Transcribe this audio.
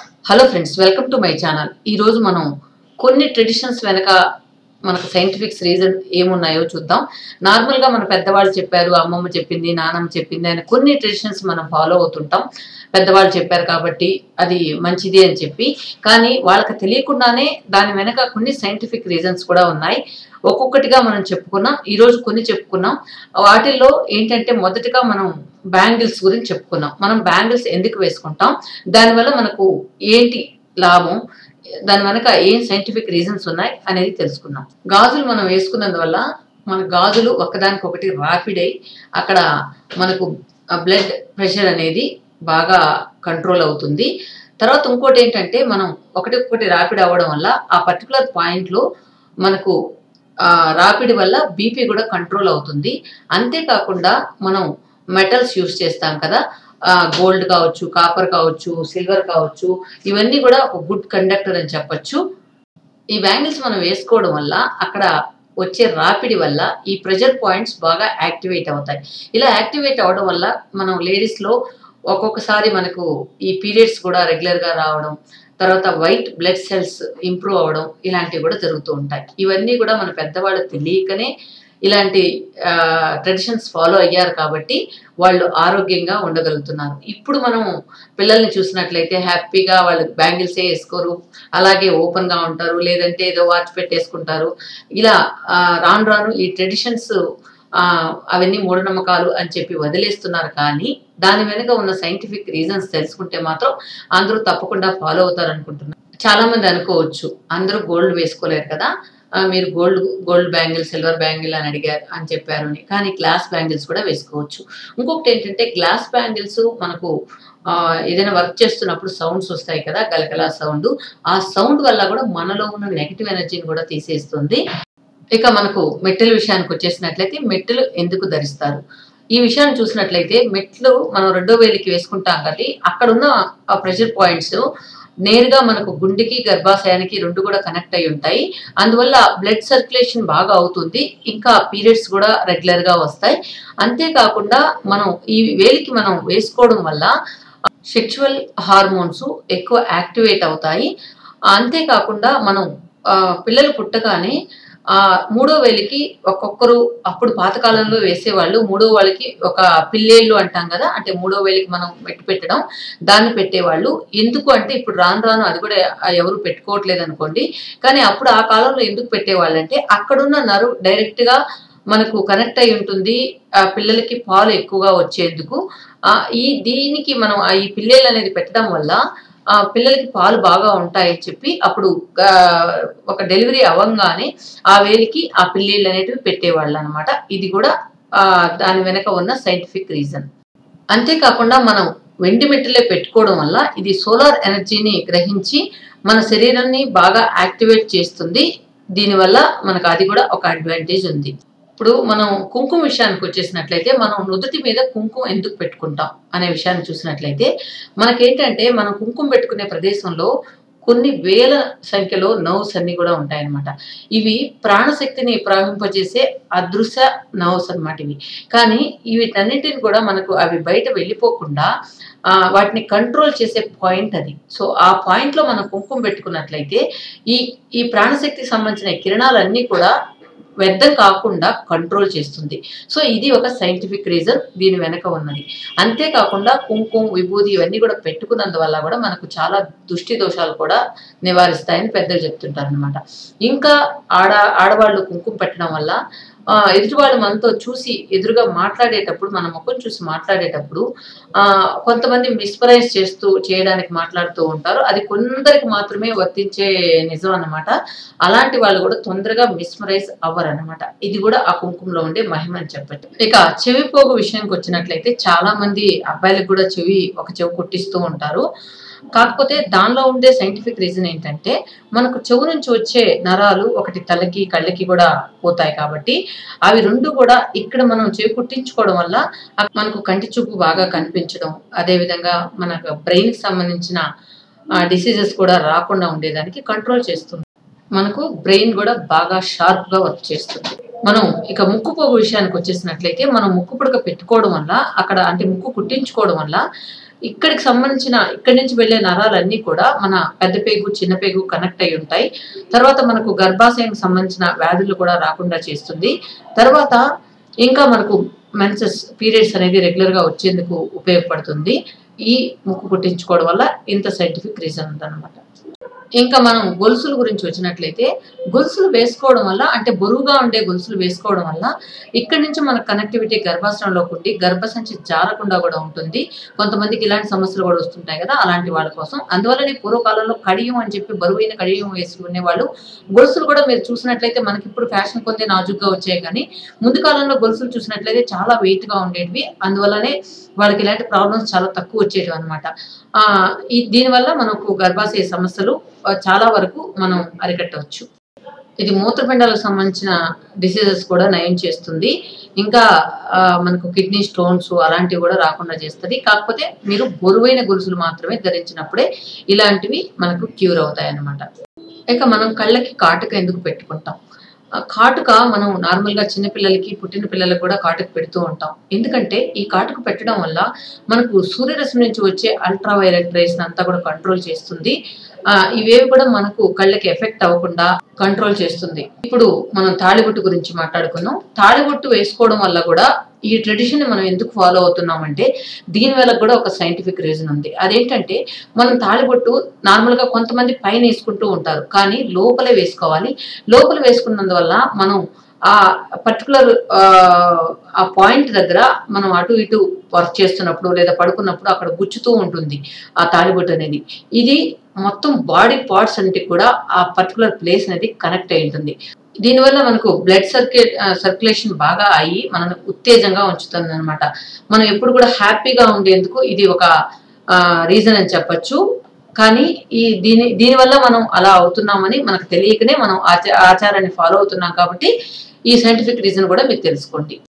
hello friends welcome to my channel ఈరోజు మనం కొన్ని ట్రెడిషన్స్ వెనక మనకు సైంటిఫిక్స్ రీజన్ ఏమున్నాయో చూద్దాం నార్మల్గా మన పెద్దవాళ్ళు చెప్పారు అమ్మమ్మ చెప్పింది నానమ్మ చెప్పింది అని కొన్ని ట్రెడిషన్స్ మనం ఫాలో అవుతుంటాం పెద్దవాళ్ళు చెప్పారు కాబట్టి అది మంచిది అని చెప్పి కానీ వాళ్ళకి తెలియకుండానే దాని వెనక కొన్ని సైంటిఫిక్ రీజన్స్ కూడా ఉన్నాయి ఒక్కొక్కటిగా మనం చెప్పుకున్నాం ఈరోజు కొన్ని చెప్పుకున్నాం వాటిల్లో ఏంటంటే మొదటిగా మనం బ్యాంగిల్స్ గురించి చెప్పుకున్నాం మనం బ్యాంగిల్స్ ఎందుకు వేసుకుంటాం దానివల్ల మనకు ఏంటి లాభం దాని వెనక ఏం సైంటిఫిక్ రీజన్స్ ఉన్నాయి అనేది తెలుసుకుందాం గాజులు మనం వేసుకున్నందువల్ల మన గాజులు ఒకదానికొకటి రాపిడ్ అయి అక్కడ మనకు బ్లడ్ ప్రెషర్ అనేది బాగా కంట్రోల్ అవుతుంది తర్వాత ఇంకోటి ఏంటంటే మనం ఒకటి ఒకటి ర్యాపిడ్ అవ్వడం వల్ల ఆ పర్టికులర్ పాయింట్లో మనకు రాపిడ్ వల్ల బీపీ కూడా కంట్రోల్ అవుతుంది అంతేకాకుండా మనం మెటల్స్ యూస్ చేస్తాం కదా గోల్డ్ కావచ్చు కాపర్ కావచ్చు సిల్వర్ కావచ్చు ఇవన్నీ కూడా ఒక గుడ్ కండక్టర్ అని చెప్పొచ్చు ఈ బ్యాంగిల్స్ మనం వేసుకోవడం వల్ల అక్కడ వచ్చే రాపిడి వల్ల ఈ ప్రెషర్ పాయింట్స్ బాగా యాక్టివేట్ అవుతాయి ఇలా యాక్టివేట్ అవడం వల్ల మనం లేడీస్లో ఒక్కొక్కసారి మనకు ఈ పీరియడ్స్ కూడా రెగ్యులర్గా రావడం తర్వాత వైట్ బ్లడ్ సెల్స్ ఇంప్రూవ్ అవ్వడం ఇలాంటివి కూడా జరుగుతూ ఉంటాయి ఇవన్నీ కూడా మన పెద్దవాళ్ళు తెలియకనే ఇలాంటి ట్రెడిషన్స్ ఫాలో అయ్యారు కాబట్టి వాళ్ళు ఆరోగ్యంగా ఉండగలుగుతున్నారు ఇప్పుడు మనం పిల్లల్ని చూసినట్లయితే హ్యాపీగా వాళ్ళు బ్యాంగిల్సే వేసుకోరు అలాగే ఓపెన్గా ఉంటారు లేదంటే ఏదో వాచ్ పెట్టేసుకుంటారు ఇలా రాను రాను ఈ ట్రెడిషన్స్ అవన్నీ మూఢనమ్మకాలు అని చెప్పి వదిలేస్తున్నారు కానీ దాని వెనుక ఉన్న సైంటిఫిక్ రీజన్స్ తెలుసుకుంటే మాత్రం అందరూ తప్పకుండా ఫాలో అవుతారు అనుకుంటున్నారు చాలా మంది అనుకోవచ్చు అందరూ గోల్డ్ వేసుకోలేరు కదా మీరు gold gold bangle silver bangle అని అడిగారు అని చెప్పారు అని కానీ గ్లాస్ బ్యాంగిల్స్ కూడా వేసుకోవచ్చు ఇంకొకటి ఏంటంటే గ్లాస్ బ్యాంగిల్స్ మనకు ఏదైనా వర్క్ చేస్తున్నప్పుడు సౌండ్స్ వస్తాయి కదా గలగలా సౌండ్ ఆ సౌండ్ వల్ల కూడా మనలో ఉన్న నెగిటివ్ ఎనర్జీని కూడా తీసేస్తుంది ఇక మనకు మెట్టెల విషయానికి వచ్చేసినట్లయితే మెట్టెలు ఎందుకు ధరిస్తారు ఈ విషయాన్ని చూసినట్లయితే మెట్లు మనం రెండో వేలికి వేసుకుంటాం కాబట్టి అక్కడ ఉన్న ఆ ప్రెషర్ పాయింట్స్ నేరుగా మనకు గుండెకి గర్భాశయానికి రెండు కూడా కనెక్ట్ అయి ఉంటాయి అందువల్ల బ్లడ్ సర్క్యులేషన్ బాగా అవుతుంది ఇంకా పీరియడ్స్ కూడా రెగ్యులర్ గా వస్తాయి అంతేకాకుండా మనం ఈ వేలికి మనం వేసుకోవడం వల్ల సెక్షువల్ హార్మోన్స్ ఎక్కువ యాక్టివేట్ అవుతాయి అంతేకాకుండా మనం పిల్లలు పుట్టగానే ఆ మూడో వేలికి ఒక్కొక్కరు అప్పుడు పాతకాలంలో వేసేవాళ్ళు మూడో వాళ్ళకి ఒక పిల్లేళ్ళు అంటాం కదా అంటే మూడో వేలికి మనం మెట్టు పెట్టడం దాన్ని పెట్టేవాళ్ళు ఎందుకు అంటే ఇప్పుడు రాను రాను అది కూడా ఎవరు పెట్టుకోవట్లేదు అనుకోండి కానీ అప్పుడు ఆ కాలంలో ఎందుకు పెట్టేవాళ్ళు అంటే అక్కడున్న నరు డైరెక్ట్ గా మనకు కనెక్ట్ అయి ఉంటుంది ఆ పిల్లలకి పాలు ఎక్కువగా వచ్చేందుకు ఈ దీనికి మనం ఈ పిల్లలు అనేది పెట్టడం వల్ల ఆ పిల్లలకి పాలు బాగా ఉంటాయని చెప్పి అప్పుడు ఒక డెలివరీ అవ్వంగానే ఆ వేలికి ఆ పిల్లేళ్ళు అనేటివి పెట్టేవాళ్ళు అనమాట ఇది కూడా దాని వెనక ఉన్న సైంటిఫిక్ రీజన్ అంతేకాకుండా మనం వెండి మెట్టలే పెట్టుకోవడం వల్ల ఇది సోలార్ ఎనర్జీని గ్రహించి మన శరీరాన్ని బాగా యాక్టివేట్ చేస్తుంది దీనివల్ల మనకు అది కూడా ఒక అడ్వాంటేజ్ ఉంది ఇప్పుడు మనం కుంకుమ విషయానికి వచ్చేసినట్లయితే మనం నుదుటి మీద కుంకుమ ఎందుకు పెట్టుకుంటాం అనే విషయాన్ని చూసినట్లయితే మనకేంటంటే మనం కుంకుమ పెట్టుకునే ప్రదేశంలో కొన్ని వేల సంఖ్యలో నర్వ్స్ అన్ని కూడా ఉంటాయన్నమాట ఇవి ప్రాణశక్తిని ప్రవహింపజేసే అదృశ్య నర్వ్స్ అనమాట ఇవి కానీ వీటన్నిటిని కూడా మనకు అవి బయట వెళ్ళిపోకుండా వాటిని కంట్రోల్ చేసే పాయింట్ అది సో ఆ పాయింట్లో మనం కుంకుమ పెట్టుకున్నట్లయితే ఈ ఈ ప్రాణశక్తికి సంబంధించిన కిరణాలన్నీ కూడా వ్యర్థం కాకుండా కంట్రోల్ చేస్తుంది సో ఇది ఒక సైంటిఫిక్ రీజన్ దీని వెనక ఉన్నది అంతేకాకుండా కుంకుమ విభూది ఇవన్నీ కూడా పెట్టుకున్నందువల్ల కూడా మనకు చాలా దుష్టి దోషాలు కూడా నివారిస్తాయని పెద్దలు చెప్తుంటారు అనమాట ఇంకా ఆడ ఆడవాళ్ళు కుంకుమ పెట్టడం వల్ల ఎదుటివాళ్ళు మనతో చూసి ఎదురుగా మాట్లాడేటప్పుడు మన ముఖం చూసి మాట్లాడేటప్పుడు కొంతమంది మిస్పరైజ్ చేస్తూ చేయడానికి మాట్లాడుతూ ఉంటారు అది కొందరికి మాత్రమే వర్తించే నిజం అనమాట అలాంటి వాళ్ళు కూడా తొందరగా మిస్మరైజ్ అవ్వరు అనమాట ఇది కూడా ఆ కుంకుమలో ఉండే మహిమ అని చెప్పచ్చు ఇక చెవి పోగు విషయానికి వచ్చినట్లయితే చాలా మంది అబ్బాయిలకు కూడా చెవి ఒక చెవి కొట్టిస్తూ ఉంటారు కాకపోతే దానిలో ఉండే సైంటిఫిక్ రీజన్ ఏంటంటే మనకు చెవు నుంచి వచ్చే నరాలు ఒకటి తలకి కళ్ళకి కూడా పోతాయి కాబట్టి అవి రెండు కూడా ఇక్కడ మనం చెవి కుట్టించుకోవడం వల్ల మనకు కంటి చూపు బాగా కనిపించడం అదేవిధంగా మనకు బ్రెయిన్కి సంబంధించిన డిసీజెస్ కూడా రాకుండా ఉండేదానికి కంట్రోల్ చేస్తుంది మనకు బ్రెయిన్ కూడా బాగా షార్ప్గా వర్క్ చేస్తుంది మనం ఇక ముక్కు పోగు విషయానికి వచ్చేసినట్లయితే మనం ముక్కు పుడక పెట్టుకోవడం వల్ల అక్కడ అంటే ముక్కు కుట్టించుకోవడం వల్ల ఇక్కడికి సంబంధించిన ఇక్కడి నుంచి వెళ్ళే నరాలన్నీ కూడా మన పెద్ద పేగు చిన్న పేగు కనెక్ట్ అయి ఉంటాయి తర్వాత మనకు గర్భాశయానికి సంబంధించిన వ్యాధులు కూడా రాకుండా చేస్తుంది తర్వాత ఇంకా మనకు మెన్సెస్ పీరియడ్స్ అనేది రెగ్యులర్ గా వచ్చేందుకు ఉపయోగపడుతుంది ఈ ముక్కు కుట్టించుకోవడం వల్ల ఇంత సైంటిఫిక్ రీజన్ ఉందన్నమాట ఇంకా మనం గొలుసుల గురించి వచ్చినట్లయితే గొలుసులు వేసుకోవడం వల్ల అంటే బరువుగా ఉండే గొలుసులు వేసుకోవడం వల్ల ఇక్కడి నుంచి మన కనెక్టివిటీ గర్భాశయంలోకి ఉండి గర్భసంచి జారకుండా కూడా ఉంటుంది కొంతమందికి ఇలాంటి సమస్యలు కూడా వస్తుంటాయి కదా అలాంటి వాళ్ళ కోసం అందువల్లనే పూర్వకాలంలో కడియం అని చెప్పి బరువైన కడియం వేసుకునే వాళ్ళు గొలుసులు కూడా మీరు చూసినట్లయితే మనకి ఇప్పుడు ఫ్యాషన్ కొందే నాజుగ్గా వచ్చాయి కానీ ముందు కాలంలో గొలుసులు చూసినట్లయితే చాలా వెయిట్ గా ఉండేటివి అందువల్లనే వాళ్ళకి ఇలాంటి ప్రాబ్లమ్స్ చాలా తక్కువ వచ్చేటివి అనమాట ఈ దీనివల్ల మనకు గర్భాశయ సమస్యలు ఆ, చాలా వరకు మనం అరికట్టవచ్చు ఇది మూత్రపిండాలకు సంబంధించిన డిసీజెస్ కూడా నయం చేస్తుంది ఇంకా ఆ, మనకు కిడ్నీ స్టోన్స్ అలాంటివి కూడా రాకుండా చేస్తుంది కాకపోతే మీరు బరువైన గొలుసులు మాత్రమే ధరించినప్పుడే ఇలాంటివి మనకు క్యూర్ అవుతాయి అన్నమాట ఇక మనం కళ్ళకి కాటుక ఎందుకు పెట్టుకుంటాం ఆ కాటుక మనం నార్మల్ గా చిన్నపిల్లలకి పుట్టిన పిల్లలకు కూడా కాటుక పెడుతూ ఉంటాం ఎందుకంటే ఈ కాటుక పెట్టడం వల్ల మనకు సూర్యరశ్మి నుంచి వచ్చే అల్ట్రా వైలెట్ రేస్ అంతా కూడా కంట్రోల్ చేస్తుంది ఆ ఇవేవి కూడా మనకు కళ్ళకి ఎఫెక్ట్ అవ్వకుండా కంట్రోల్ చేస్తుంది ఇప్పుడు మనం తాళిబొట్టు గురించి మాట్లాడుకుందాం తాళిబొట్టు వేసుకోవడం వల్ల కూడా ఈ ట్రెడిషన్ మనం ఎందుకు ఫాలో అవుతున్నామంటే దీని వల్ల కూడా ఒక సైంటిఫిక్ రీజన్ ఉంది అదేంటంటే మనం తాళిబొట్టు నార్మల్ గా కొంతమంది పైన వేసుకుంటూ ఉంటారు కానీ లోపలే వేసుకోవాలి లోపల వేసుకున్నందువల్ల మనం ఆ పర్టికులర్ ఆ పాయింట్ దగ్గర మనం అటు ఇటు వర్క్ చేస్తున్నప్పుడు లేదా పడుకున్నప్పుడు అక్కడ గుచ్చుతూ ఉంటుంది ఆ తాళిబొట్టు అనేది ఇది మొత్తం బాడీ పార్ట్స్ అంటే కూడా ఆ పర్టికులర్ ప్లేస్ అనేది కనెక్ట్ అయి ఉంటుంది దీనివల్ల మనకు బ్లడ్ సర్క్యులేట్ సర్క్యులేషన్ బాగా అయ్యి మనల్ని ఉత్తేజంగా ఉంచుతుంది అనమాట మనం ఎప్పుడు కూడా హ్యాపీగా ఉండేందుకు ఇది ఒక రీజన్ అని చెప్పొచ్చు కానీ ఈ దీని దీనివల్ల మనం అలా అవుతున్నామని మనకు తెలియకనే మనం ఆచ ఆచారాన్ని ఫాలో అవుతున్నాం కాబట్టి ఈ సైంటిఫిక్ రీజన్ కూడా మీరు తెలుసుకోండి